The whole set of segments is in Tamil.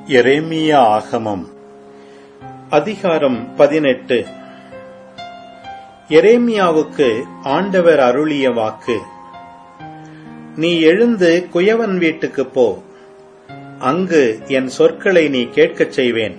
எரேமியா ஆகமம் அதிகாரம் பதினெட்டு எரேமியாவுக்கு ஆண்டவர் அருளிய வாக்கு நீ எழுந்து குயவன் வீட்டுக்குப் போ அங்கு என் சொற்களை நீ கேட்கச் செய்வேன்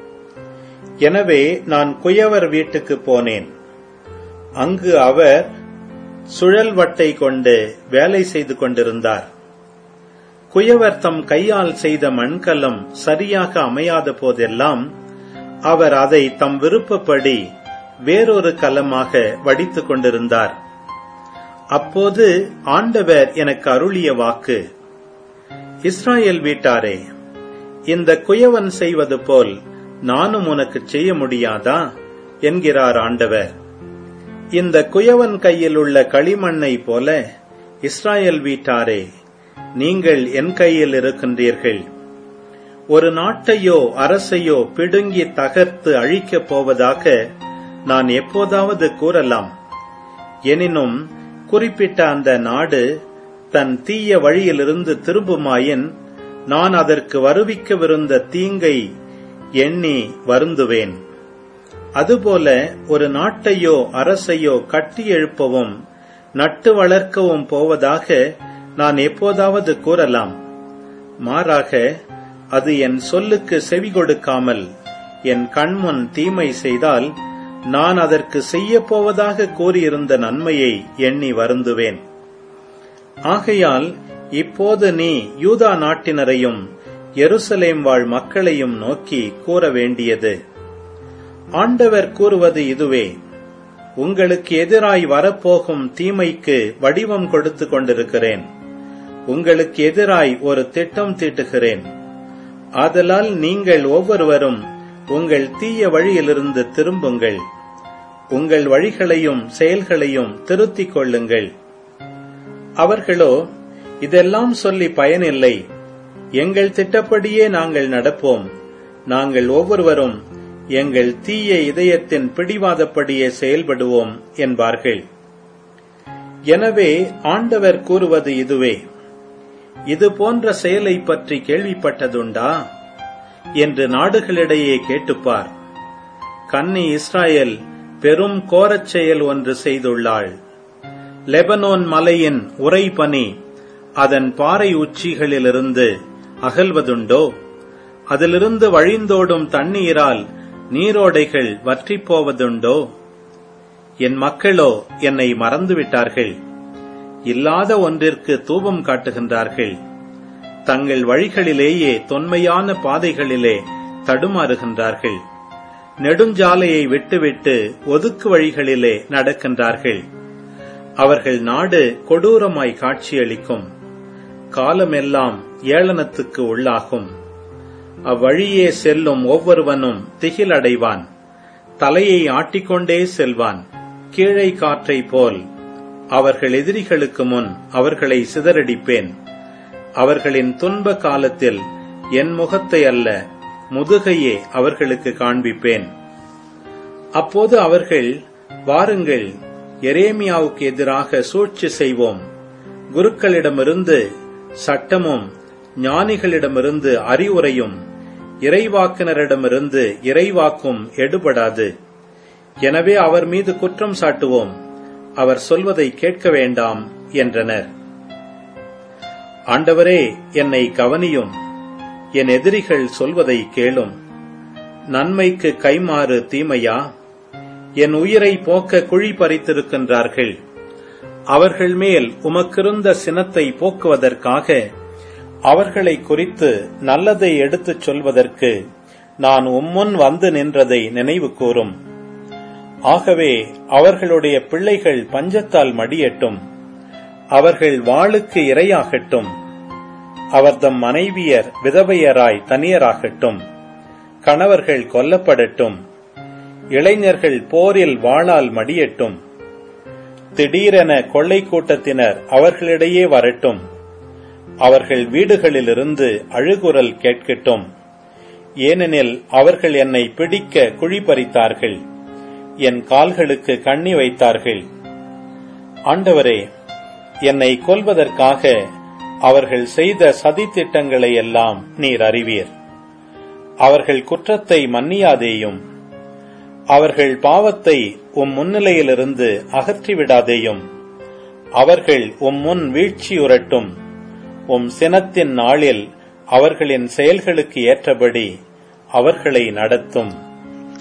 எனவே நான் குயவர் வீட்டுக்குப் போனேன் அங்கு அவர் சுழல் வட்டை கொண்டு வேலை செய்து கொண்டிருந்தார் குயவர் தம் கையால் செய்த மண்கலம் சரியாக அமையாத போதெல்லாம் அவர் அதை தம் விருப்பப்படி வேறொரு கலமாக வடித்துக் கொண்டிருந்தார் அப்போது ஆண்டவர் எனக்கு அருளிய வாக்கு இஸ்ராயேல் வீட்டாரே இந்த குயவன் செய்வது போல் நானும் உனக்கு செய்ய முடியாதா என்கிறார் ஆண்டவர் இந்த குயவன் கையில் உள்ள களிமண்ணை போல இஸ்ராயேல் வீட்டாரே நீங்கள் என் கையில் இருக்கின்றீர்கள் ஒரு நாட்டையோ அரசையோ பிடுங்கி தகர்த்து அழிக்கப் போவதாக நான் எப்போதாவது கூறலாம் எனினும் குறிப்பிட்ட அந்த நாடு தன் தீய வழியிலிருந்து திரும்புமாயின் நான் அதற்கு வருவிக்கவிருந்த தீங்கை எண்ணி வருந்துவேன் அதுபோல ஒரு நாட்டையோ அரசையோ கட்டி எழுப்பவும் நட்டு வளர்க்கவும் போவதாக நான் எப்போதாவது கூறலாம் மாறாக அது என் சொல்லுக்கு செவி கொடுக்காமல் என் கண்முன் தீமை செய்தால் நான் அதற்கு செய்யப் போவதாக கூறியிருந்த நன்மையை எண்ணி வருந்துவேன் ஆகையால் இப்போது நீ யூதா நாட்டினரையும் எருசலேம் வாழ் மக்களையும் நோக்கி கூற வேண்டியது ஆண்டவர் கூறுவது இதுவே உங்களுக்கு எதிராய் வரப்போகும் தீமைக்கு வடிவம் கொடுத்து கொண்டிருக்கிறேன் உங்களுக்கு எதிராய் ஒரு திட்டம் தீட்டுகிறேன் ஆதலால் நீங்கள் ஒவ்வொருவரும் உங்கள் தீய வழியிலிருந்து திரும்புங்கள் உங்கள் வழிகளையும் செயல்களையும் திருத்திக் கொள்ளுங்கள் அவர்களோ இதெல்லாம் சொல்லி பயனில்லை எங்கள் திட்டப்படியே நாங்கள் நடப்போம் நாங்கள் ஒவ்வொருவரும் எங்கள் தீய இதயத்தின் பிடிவாதப்படியே செயல்படுவோம் என்பார்கள் எனவே ஆண்டவர் கூறுவது இதுவே இது போன்ற செயலை பற்றி கேள்விப்பட்டதுண்டா என்று நாடுகளிடையே கேட்டுப்பார் கன்னி இஸ்ராயல் பெரும் கோரச் செயல் ஒன்று செய்துள்ளாள் லெபனோன் மலையின் உறைபனி அதன் பாறை உச்சிகளிலிருந்து அகல்வதுண்டோ அதிலிருந்து வழிந்தோடும் தண்ணீரால் நீரோடைகள் வற்றிப் போவதுண்டோ என் மக்களோ என்னை மறந்துவிட்டார்கள் இல்லாத ஒன்றிற்கு தூபம் காட்டுகின்றார்கள் தங்கள் வழிகளிலேயே தொன்மையான பாதைகளிலே தடுமாறுகின்றார்கள் நெடுஞ்சாலையை விட்டுவிட்டு ஒதுக்கு வழிகளிலே நடக்கின்றார்கள் அவர்கள் நாடு கொடூரமாய் காட்சியளிக்கும் காலமெல்லாம் ஏளனத்துக்கு உள்ளாகும் அவ்வழியே செல்லும் ஒவ்வொருவனும் திகிலடைவான் தலையை ஆட்டிக்கொண்டே செல்வான் கீழை காற்றை போல் அவர்கள் எதிரிகளுக்கு முன் அவர்களை சிதறடிப்பேன் அவர்களின் துன்ப காலத்தில் என் முகத்தை அல்ல முதுகையே அவர்களுக்கு காண்பிப்பேன் அப்போது அவர்கள் வாருங்கள் எரேமியாவுக்கு எதிராக சூழ்ச்சி செய்வோம் குருக்களிடமிருந்து சட்டமும் ஞானிகளிடமிருந்து அறிவுரையும் இறைவாக்கினரிடமிருந்து இறைவாக்கும் எடுபடாது எனவே அவர் மீது குற்றம் சாட்டுவோம் அவர் சொல்வதை கேட்க வேண்டாம் என்றனர் ஆண்டவரே என்னை கவனியும் என் எதிரிகள் சொல்வதை கேளும் நன்மைக்கு கைமாறு தீமையா என் உயிரை போக்க குழி பறித்திருக்கின்றார்கள் அவர்கள் மேல் உமக்கிருந்த சினத்தை போக்குவதற்காக அவர்களை குறித்து நல்லதை எடுத்துச் சொல்வதற்கு நான் உம்முன் வந்து நின்றதை நினைவு கூறும் ஆகவே அவர்களுடைய பிள்ளைகள் பஞ்சத்தால் மடியட்டும் அவர்கள் வாளுக்கு இரையாகட்டும் அவர்தம் மனைவியர் விதவையராய் தனியராகட்டும் கணவர்கள் கொல்லப்படட்டும் இளைஞர்கள் போரில் வாளால் மடியட்டும் திடீரென கொள்ளை கூட்டத்தினர் அவர்களிடையே வரட்டும் அவர்கள் வீடுகளிலிருந்து அழுகுரல் கேட்கட்டும் ஏனெனில் அவர்கள் என்னை பிடிக்க குழி பறித்தார்கள் என் கால்களுக்கு கண்ணி வைத்தார்கள் ஆண்டவரே என்னை கொல்வதற்காக அவர்கள் செய்த சதித்திட்டங்களை எல்லாம் நீர் அறிவீர் அவர்கள் குற்றத்தை மன்னியாதேயும் அவர்கள் பாவத்தை உம் முன்னிலையிலிருந்து அகற்றிவிடாதேயும் அவர்கள் உம் முன் வீழ்ச்சியுறட்டும் உம் சினத்தின் நாளில் அவர்களின் செயல்களுக்கு ஏற்றபடி அவர்களை நடத்தும்